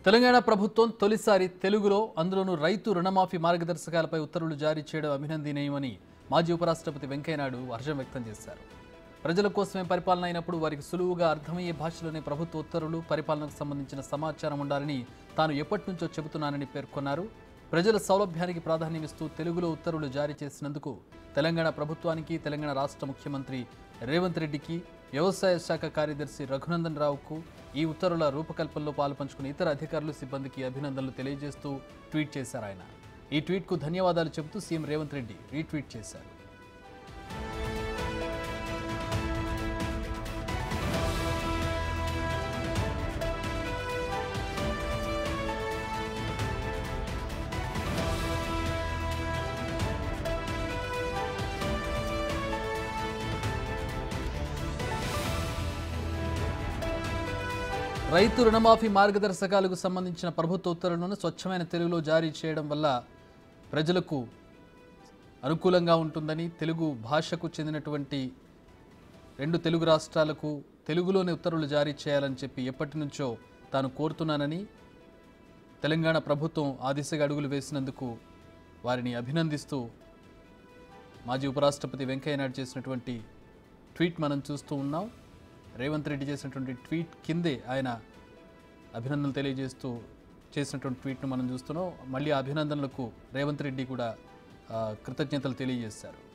తెలంగాణ ప్రభుత్వం తొలిసారి తెలుగులో అందులోనూ రైతు రుణమాఫీ మార్గదర్శకాలపై ఉత్తర్వులు జారీ చేయడం అభినందనీయమని మాజీ ఉపరాష్ట్రపతి వెంకయ్యనాయుడు హర్షం వ్యక్తం చేశారు ప్రజల కోసమే పరిపాలన అయినప్పుడు వారికి సులువుగా అర్థమయ్యే భాషలోనే ప్రభుత్వ ఉత్తర్వులు పరిపాలనకు సంబంధించిన సమాచారం ఉండాలని తాను ఎప్పటి నుంచో చెబుతున్నానని పేర్కొన్నారు ప్రజల సౌలభ్యానికి ప్రాధాన్యమిస్తూ తెలుగులో ఉత్తర్వులు జారీ చేసినందుకు తెలంగాణ ప్రభుత్వానికి తెలంగాణ రాష్ట్ర ముఖ్యమంత్రి రేవంత్ రెడ్డికి వ్యవసాయ శాఖ కార్యదర్శి రఘునందన్ రావుకు ఈ ఉత్తర్వుల రూపకల్పనలో పాల్పంచుకున్న ఇతర అధికారులు సిబ్బందికి అభినందనలు తెలియజేస్తూ ట్వీట్ చేశారు ఆయన ఈ ట్వీట్కు ధన్యవాదాలు చెబుతూ సీఎం రేవంత్ రెడ్డి రీట్వీట్ చేశారు రైతు రుణమాఫీ మార్గదర్శకాలకు సంబంధించిన ప్రభుత్వ ఉత్తర్వులను స్వచ్ఛమైన తెలుగులో జారీ చేయడం వల్ల ప్రజలకు అనుకూలంగా ఉంటుందని తెలుగు భాషకు చెందినటువంటి రెండు తెలుగు రాష్ట్రాలకు తెలుగులోనే ఉత్తర్వులు జారీ చేయాలని చెప్పి ఎప్పటి నుంచో తాను కోరుతున్నానని తెలంగాణ ప్రభుత్వం ఆ దిశగా అడుగులు వేసినందుకు వారిని అభినందిస్తూ మాజీ ఉపరాష్ట్రపతి వెంకయ్యనాయుడు చేసినటువంటి ట్వీట్ మనం చూస్తూ ఉన్నాం రేవంత్ రెడ్డి చేసినటువంటి ట్వీట్ కిందే ఆయన అభినందనలు తెలియజేస్తూ చేసినటువంటి ట్వీట్ను మనం చూస్తున్నాం మళ్ళీ ఆ అభినందనలకు రేవంత్ రెడ్డి కూడా ఆ, కృతజ్ఞతలు తెలియజేశారు